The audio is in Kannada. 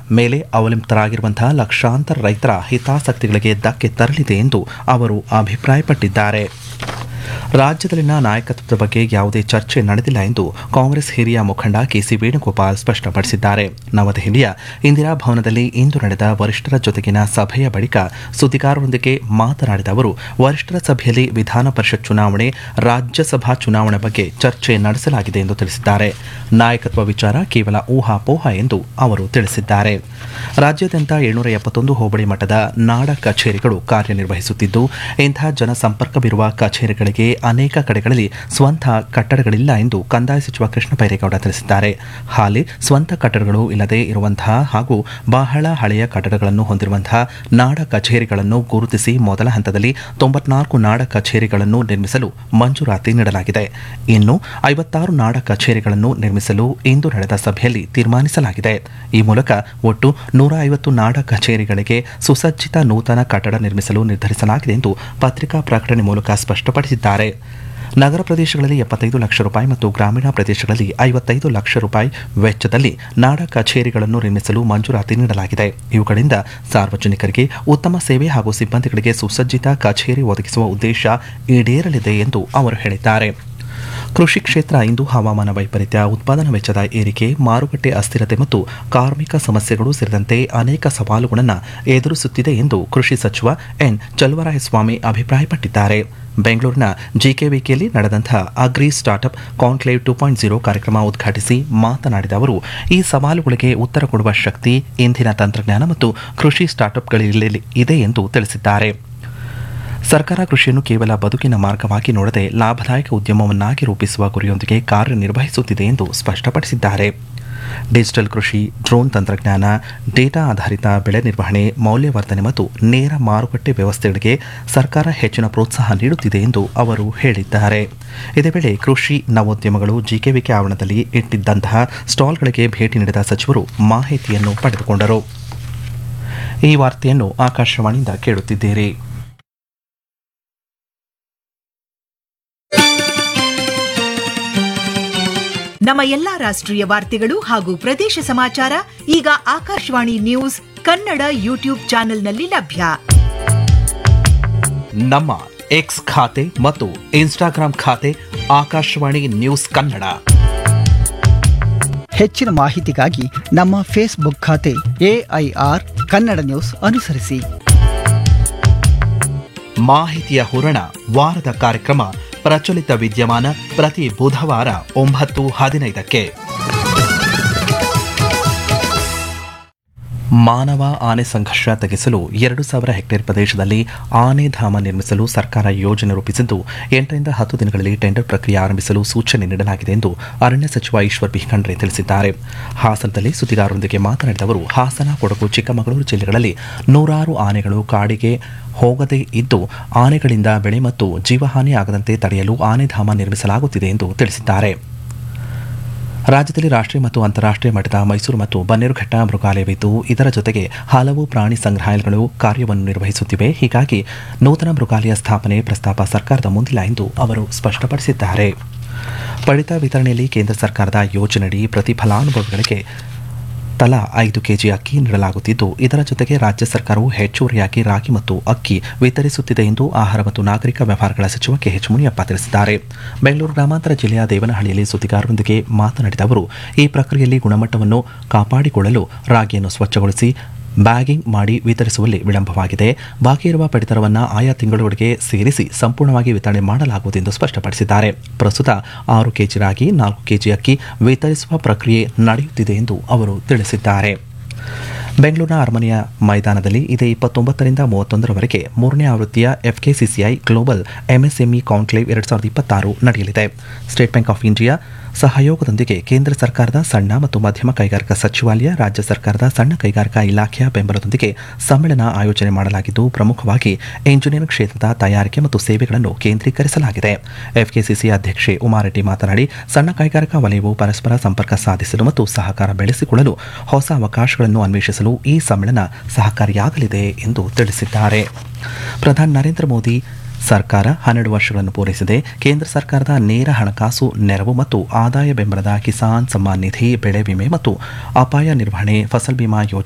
ಮೇಲೆ ಅವಲಂಬಿತರಾಗಿರುವಂತಹ ಲಕ್ಷಾಂತರ ರೈತರ ಹಿತಾಸಕ್ತಿಗಳಿಗೆ ಧಕ್ಕೆ ತರಲಿದೆ ಎಂದು ಅವರು ಅಭಿಪ್ರಾಯಪಟ್ಟಿದ್ದಾರೆ ರಾಜ್ಯದಲ್ಲಿನ ನಾಯಕತ್ವದ ಬಗ್ಗೆ ಯಾವುದೇ ಚರ್ಚೆ ನಡೆದಿಲ್ಲ ಎಂದು ಕಾಂಗ್ರೆಸ್ ಹಿರಿಯ ಮುಖಂಡ ಕೆಸಿ ವೇಣುಗೋಪಾಲ್ ಸ್ಪಷ್ಟಪಡಿಸಿದ್ದಾರೆ ನವದೆಹಲಿಯ ಇಂದಿರಾ ಭವನದಲ್ಲಿ ಇಂದು ನಡೆದ ವರಿಷ್ಠರ ಜೊತೆಗಿನ ಸಭೆಯ ಬಳಿಕ ಸುದ್ದಿಗಾರರೊಂದಿಗೆ ಮಾತನಾಡಿದ ಅವರು ವರಿಷ್ಠರ ಸಭೆಯಲ್ಲಿ ವಿಧಾನ ಪರಿಷತ್ ಚುನಾವಣೆ ರಾಜ್ಯಸಭಾ ಚುನಾವಣೆ ಬಗ್ಗೆ ಚರ್ಚೆ ನಡೆಸಲಾಗಿದೆ ಎಂದು ತಿಳಿಸಿದ್ದಾರೆ ನಾಯಕತ್ವ ವಿಚಾರ ಕೇವಲ ಊಹಾಪೋಹ ಎಂದು ಅವರು ತಿಳಿಸಿದ್ದಾರೆ ರಾಜ್ಯಾದ್ಯಂತ ಏಳ್ನೂರ ಎಪ್ಪತ್ತೊಂದು ಹೋಬಳಿ ಮಟ್ಟದ ನಾಡ ಕಚೇರಿಗಳು ಕಾರ್ಯನಿರ್ವಹಿಸುತ್ತಿದ್ದು ಇಂಥ ಜನಸಂಪರ್ಕವಿರುವ ಕಚೇರಿಗಳಿಗೆ ಅನೇಕ ಕಡೆಗಳಲ್ಲಿ ಸ್ವಂತ ಕಟ್ಟಡಗಳಿಲ್ಲ ಎಂದು ಕಂದಾಯ ಸಚಿವ ಕೃಷ್ಣ ಬೈರೇಗೌಡ ತಿಳಿಸಿದ್ದಾರೆ ಹಾಲಿ ಸ್ವಂತ ಕಟ್ಟಡಗಳು ಇಲ್ಲದೆ ಇರುವಂತಹ ಹಾಗೂ ಬಹಳ ಹಳೆಯ ಕಟ್ಟಡಗಳನ್ನು ಹೊಂದಿರುವಂತಹ ನಾಡ ಕಚೇರಿಗಳನ್ನು ಗುರುತಿಸಿ ಮೊದಲ ಹಂತದಲ್ಲಿ ತೊಂಬತ್ನಾಲ್ಕು ನಾಡ ಕಚೇರಿಗಳನ್ನು ನಿರ್ಮಿಸಲು ಮಂಜೂರಾತಿ ನೀಡಲಾಗಿದೆ ಇನ್ನು ಐವತ್ತಾರು ನಾಡ ಕಚೇರಿಗಳನ್ನು ನಿರ್ಮಿಸಲು ಇಂದು ನಡೆದ ಸಭೆಯಲ್ಲಿ ತೀರ್ಮಾನಿಸಲಾಗಿದೆ ಈ ಮೂಲಕ ಒಟ್ಟು ನೂರ ಐವತ್ತು ನಾಡ ಕಚೇರಿಗಳಿಗೆ ಸುಸಜ್ಜಿತ ನೂತನ ಕಟ್ಟಡ ನಿರ್ಮಿಸಲು ನಿರ್ಧರಿಸಲಾಗಿದೆ ಎಂದು ಪತ್ರಿಕಾ ಪ್ರಕಟಣೆ ಮೂಲಕ ಸ್ಪಷ್ಟಪಡಿಸಿದ್ದಾರೆ ನಗರ ಪ್ರದೇಶಗಳಲ್ಲಿ ಎಪ್ಪತ್ತೈದು ಲಕ್ಷ ರೂಪಾಯಿ ಮತ್ತು ಗ್ರಾಮೀಣ ಪ್ರದೇಶಗಳಲ್ಲಿ ಐವತ್ತೈದು ಲಕ್ಷ ರೂಪಾಯಿ ವೆಚ್ಚದಲ್ಲಿ ನಾಡ ಕಚೇರಿಗಳನ್ನು ನಿರ್ಮಿಸಲು ಮಂಜೂರಾತಿ ನೀಡಲಾಗಿದೆ ಇವುಗಳಿಂದ ಸಾರ್ವಜನಿಕರಿಗೆ ಉತ್ತಮ ಸೇವೆ ಹಾಗೂ ಸಿಬ್ಬಂದಿಗಳಿಗೆ ಸುಸಜ್ಜಿತ ಕಚೇರಿ ಒದಗಿಸುವ ಉದ್ದೇಶ ಈಡೇರಲಿದೆ ಎಂದು ಅವರು ಹೇಳಿದ್ದಾರೆ ಕೃಷಿ ಕ್ಷೇತ್ರ ಇಂದು ಹವಾಮಾನ ವೈಪರೀತ್ಯ ಉತ್ಪಾದನಾ ವೆಚ್ಚದ ಏರಿಕೆ ಮಾರುಕಟ್ಟೆ ಅಸ್ಥಿರತೆ ಮತ್ತು ಕಾರ್ಮಿಕ ಸಮಸ್ಯೆಗಳು ಸೇರಿದಂತೆ ಅನೇಕ ಸವಾಲುಗಳನ್ನು ಎದುರಿಸುತ್ತಿದೆ ಎಂದು ಕೃಷಿ ಸಚಿವ ಎನ್ ಚಲುವರಾಯಸ್ವಾಮಿ ಅಭಿಪ್ರಾಯಪಟ್ಟಿದ್ದಾರೆ ಬೆಂಗಳೂರಿನ ಜಿಕೆವಿಕೆಯಲ್ಲಿ ನಡೆದಂತಹ agri startup conclave two point zero ಕಾರ್ಯಕ್ರಮ ಉದ್ಘಾಟಿಸಿ ಮಾತನಾಡಿದ ಅವರು ಈ ಸವಾಲುಗಳಿಗೆ ಉತ್ತರ ಕೊಡುವ ಶಕ್ತಿ ಇಂದಿನ ತಂತ್ರಜ್ಞಾನ ಮತ್ತು ಕೃಷಿ ಸ್ಟಾರ್ಟ್ಅಪ್ಗಳಲ್ಲಿ ಇದೆ ಎಂದು ತಿಳಿಸಿದ್ದಾರೆ ಸರ್ಕಾರ ಕೃಷಿಯನ್ನು ಕೇವಲ ಬದುಕಿನ ಮಾರ್ಗವಾಗಿ ನೋಡದೆ ಲಾಭದಾಯಕ ಉದ್ಯಮವನ್ನಾಗಿ ರೂಪಿಸುವ ಗುರಿಯೊಂದಿಗೆ ಕಾರ್ಯನಿರ್ವಹಿಸುತ್ತಿದೆ ಎಂದು ಸ್ಪಷ್ಟಪಡಿಸಿದ್ದಾರೆ ಡಿಜಿಟಲ್ ಕೃಷಿ ಡ್ರೋನ್ ತಂತ್ರಜ್ಞಾನ ಡೇಟಾ ಆಧಾರಿತ ಬೆಳೆ ನಿರ್ವಹಣೆ ಮೌಲ್ಯವರ್ಧನೆ ಮತ್ತು ನೇರ ಮಾರುಕಟ್ಟೆ ವ್ಯವಸ್ಥೆಗಳಿಗೆ ಸರ್ಕಾರ ಹೆಚ್ಚಿನ ಪ್ರೋತ್ಸಾಹ ನೀಡುತ್ತಿದೆ ಎಂದು ಅವರು ಹೇಳಿದ್ದಾರೆ ಇದೇ ವೇಳೆ ಕೃಷಿ ನವೋದ್ಯಮಗಳು ಜಿಕೆವಿಕೆ ಆವರಣದಲ್ಲಿ ಇಟ್ಟಿದ್ದಂತಹ ಸ್ಟಾಲ್ಗಳಿಗೆ ಭೇಟಿ ನೀಡಿದ ಸಚಿವರು ಮಾಹಿತಿಯನ್ನು ಪಡೆದುಕೊಂಡರು ಈ ವಾರ್ತೆಯನ್ನು ಆಕಾಶವಾಣಿಯಿಂದ ಕೇಳುತ್ತಿದ್ದೀರಿ ನಮ್ಮ ಎಲ್ಲಾ ರಾಷ್ಟ್ರೀಯ ವಾರ್ತೆಗಳು ಹಾಗೂ ಪ್ರದೇಶ ಸಮಾಚಾರ ಈಗ ಆಕಾಶವಾಣಿ ನ್ಯೂಸ್ ಕನ್ನಡ ಯೂಟ್ಯೂಬ್ ಚಾನೆಲ್ನಲ್ಲಿ ಲಭ್ಯ ನಮ್ಮ ಎಕ್ಸ್ ಖಾತೆ ಮತ್ತು ಇನ್ಸ್ಟಾಗ್ರಾಂ ಖಾತೆ ಆಕಾಶವಾಣಿ ನ್ಯೂಸ್ ಕನ್ನಡ ಹೆಚ್ಚಿನ ಮಾಹಿತಿಗಾಗಿ ನಮ್ಮ ಫೇಸ್ಬುಕ್ ಖಾತೆ ಎಐಆರ್ ಕನ್ನಡ ನ್ಯೂಸ್ ಅನುಸರಿಸಿ ಮಾಹಿತಿಯ ಹೂರಣ ವಾರದ ಕಾರ್ಯಕ್ರಮ ಪ್ರಚಲಿತ ವಿದ್ಯಮಾನ ಪ್ರತಿ ಬುಧವಾರ ಒಂಬತ್ತು ಹದಿನೈದಕ್ಕೆ ಮಾನವ ಆನೆ ಸಂಘರ್ಷ ತಗ್ಗಿಸಲು ಎರಡು ಸಾವಿರ ಹೆಕ್ಟೇರ್ ಪ್ರದೇಶದಲ್ಲಿ ಆನೆ ಧಾಮ ನಿರ್ಮಿಸಲು ಸರ್ಕಾರ ಯೋಜನೆ ರೂಪಿಸಿದ್ದು ಎಂಟರಿಂದ ಹತ್ತು ದಿನಗಳಲ್ಲಿ ಟೆಂಡರ್ ಪ್ರಕ್ರಿಯೆ ಆರಂಭಿಸಲು ಸೂಚನೆ ನೀಡಲಾಗಿದೆ ಎಂದು ಅರಣ್ಯ ಸಚಿವ ಈಶ್ವರ್ ಬಿ ಖಂಡ್ರೆ ತಿಳಿಸಿದ್ದಾರೆ ಹಾಸನದಲ್ಲಿ ಸುದ್ದಿಗಾರರೊಂದಿಗೆ ಮಾತನಾಡಿದ ಅವರು ಹಾಸನ ಕೊಡಗು ಚಿಕ್ಕಮಗಳೂರು ಜಿಲ್ಲೆಗಳಲ್ಲಿ ನೂರಾರು ಆನೆಗಳು ಕಾಡಿಗೆ ಹೋಗದೇ ಇದ್ದು ಆನೆಗಳಿಂದ ಬೆಳೆ ಮತ್ತು ಜೀವಹಾನಿ ಆಗದಂತೆ ತಡೆಯಲು ಆನೆಧಾಮ ನಿರ್ಮಿಸಲಾಗುತ್ತಿದೆ ಎಂದು ತಿಳಿಸಿದ್ದಾರೆ ರಾಜ್ಯದಲ್ಲಿ ರಾಷ್ಟ್ರೀಯ ಮತ್ತು ಅಂತಾರಾಷ್ಟ್ರೀಯ ಮಟ್ಟದ ಮೈಸೂರು ಮತ್ತು ಬನ್ನೇರುಘಟ್ಟ ಮೃಗಾಲಯವಿದ್ದು ಇದರ ಜೊತೆಗೆ ಹಲವು ಪ್ರಾಣಿ ಸಂಗ್ರಹಾಲಯಗಳು ಕಾರ್ಯವನ್ನು ನಿರ್ವಹಿಸುತ್ತಿವೆ ಹೀಗಾಗಿ ನೂತನ ಮೃಗಾಲಯ ಸ್ಥಾಪನೆ ಪ್ರಸ್ತಾಪ ಸರ್ಕಾರದ ಮುಂದಿಲ್ಲ ಎಂದು ಅವರು ಸ್ಪಷ್ಟಪಡಿಸಿದ್ದಾರೆ ಪಡಿತ ವಿತರಣೆಯಲ್ಲಿ ಕೇಂದ್ರ ಸರ್ಕಾರದ ಯೋಜನೆಯಡಿ ಪ್ರತಿ ಫಲಾನುಭವಿಗಳಿಗೆ ತಲಾ ಐದು ಕೆಜಿ ಅಕ್ಕಿ ನೀಡಲಾಗುತ್ತಿದ್ದು ಇದರ ಜೊತೆಗೆ ರಾಜ್ಯ ಸರ್ಕಾರವು ಹೆಚ್ಚುವರಿಯಾಗಿ ರಾಗಿ ಮತ್ತು ಅಕ್ಕಿ ವಿತರಿಸುತ್ತಿದೆ ಎಂದು ಆಹಾರ ಮತ್ತು ನಾಗರಿಕ ವ್ಯವಹಾರಗಳ ಸಚಿವ ಕೆಎಚ್ ಮುನಿಯಪ್ಪ ತಿಳಿಸಿದ್ದಾರೆ ಬೆಂಗಳೂರು ಗ್ರಾಮಾಂತರ ಜಿಲ್ಲೆಯ ದೇವನಹಳ್ಳಿಯಲ್ಲಿ ಸುದ್ದಿಗಾರರೊಂದಿಗೆ ಮಾತನಾಡಿದ ಅವರು ಈ ಪ್ರಕ್ರಿಯೆಯಲ್ಲಿ ಗುಣಮಟ್ಟವನ್ನು ಕಾಪಾಡಿಕೊಳ್ಳಲು ರಾಗಿಯನ್ನು ಸ್ವಚ್ಛಗೊಳಿಸಿ ಬ್ಯಾಗಿಂಗ್ ಮಾಡಿ ವಿತರಿಸುವಲ್ಲಿ ವಿಳಂಬವಾಗಿದೆ ಬಾಕಿ ಇರುವ ಪಡಿತರವನ್ನು ಆಯಾ ತಿಂಗಳೊಳಗೆ ಸೇರಿಸಿ ಸಂಪೂರ್ಣವಾಗಿ ವಿತರಣೆ ಮಾಡಲಾಗುವುದು ಎಂದು ಸ್ಪಷ್ಟಪಡಿಸಿದ್ದಾರೆ ಪ್ರಸ್ತುತ ಆರು ಕೆಜಿ ರಾಗಿ ನಾಲ್ಕು ಕೆಜಿ ಅಕ್ಕಿ ವಿತರಿಸುವ ಪ್ರಕ್ರಿಯೆ ನಡೆಯುತ್ತಿದೆ ಎಂದು ಅವರು ತಿಳಿಸಿದ್ದಾರೆ ಬೆಂಗಳೂರಿನ ಅರಮನೆಯ ಮೈದಾನದಲ್ಲಿ ಇದೇ ಇಪ್ಪತ್ತೊಂಬತ್ತರಿಂದ ಮೂವತ್ತೊಂದರವರೆಗೆ ಮೂರನೇ ಆವೃತ್ತಿಯ ಎಫ್ಕೆಸಿಸಿಐ ಗ್ಲೋಬಲ್ ಎಂಎಸ್ಎಂಇ ಕಾನ್ಕ್ಲೇವ್ ಎರಡು ಸಾವಿರದ ಇಪ್ಪತ್ತಾರು ನಡೆಯಲಿದೆ ಸ್ಟೇಟ್ ಬ್ಯಾಂಕ್ ಆಫ್ ಇಂಡಿಯಾ ಸಹಯೋಗದೊಂದಿಗೆ ಕೇಂದ್ರ ಸರ್ಕಾರದ ಸಣ್ಣ ಮತ್ತು ಮಧ್ಯಮ ಕೈಗಾರಿಕಾ ಸಚಿವಾಲಯ ರಾಜ್ಯ ಸರ್ಕಾರದ ಸಣ್ಣ ಕೈಗಾರಿಕಾ ಇಲಾಖೆಯ ಬೆಂಬಲದೊಂದಿಗೆ ಸಮ್ಮೇಳನ ಆಯೋಜನೆ ಮಾಡಲಾಗಿದ್ದು ಪ್ರಮುಖವಾಗಿ ಎಂಜಿನಿಯರಿಂಗ್ ಕ್ಷೇತ್ರದ ತಯಾರಿಕೆ ಮತ್ತು ಸೇವೆಗಳನ್ನು ಕೇಂದ್ರೀಕರಿಸಲಾಗಿದೆ ಎಫ್ಕೆಸಿಸಿ ಅಧ್ಯಕ್ಷೆ ಉಮಾರೆಡ್ಡಿ ಮಾತನಾಡಿ ಸಣ್ಣ ಕೈಗಾರಿಕಾ ವಲಯವು ಪರಸ್ಪರ ಸಂಪರ್ಕ ಸಾಧಿಸಲು ಮತ್ತು ಸಹಕಾರ ಬೆಳೆಸಿಕೊಳ್ಳಲು ಹೊಸ ಅವಕಾಶಗಳನ್ನು ಅನ್ವೇಷಿಸಲು ಈ ಸಮ್ಮೇಳನ ಸಹಕಾರಿಯಾಗಲಿದೆ ಎಂದು ತಿಳಿಸಿದ್ದಾರೆ ಪ್ರಧಾನಿ ನರೇಂದ್ರ ಮೋದಿ ಸರ್ಕಾರ ಹನ್ನೆರಡು ವರ್ಷಗಳನ್ನು ಪೂರೈಸಿದೆ ಕೇಂದ್ರ ಸರ್ಕಾರದ ನೇರ ಹಣಕಾಸು ನೆರವು ಮತ್ತು ಆದಾಯ ಬೆಂಬಲದ ಕಿಸಾನ್ ಸಮ್ಮಾನ್ ನಿಧಿ ಬೆಳೆ ವಿಮೆ ಮತ್ತು ಅಪಾಯ ನಿರ್ವಹಣೆ ಫಸಲ್ ಬಿಮಾ ಯೋಜನೆ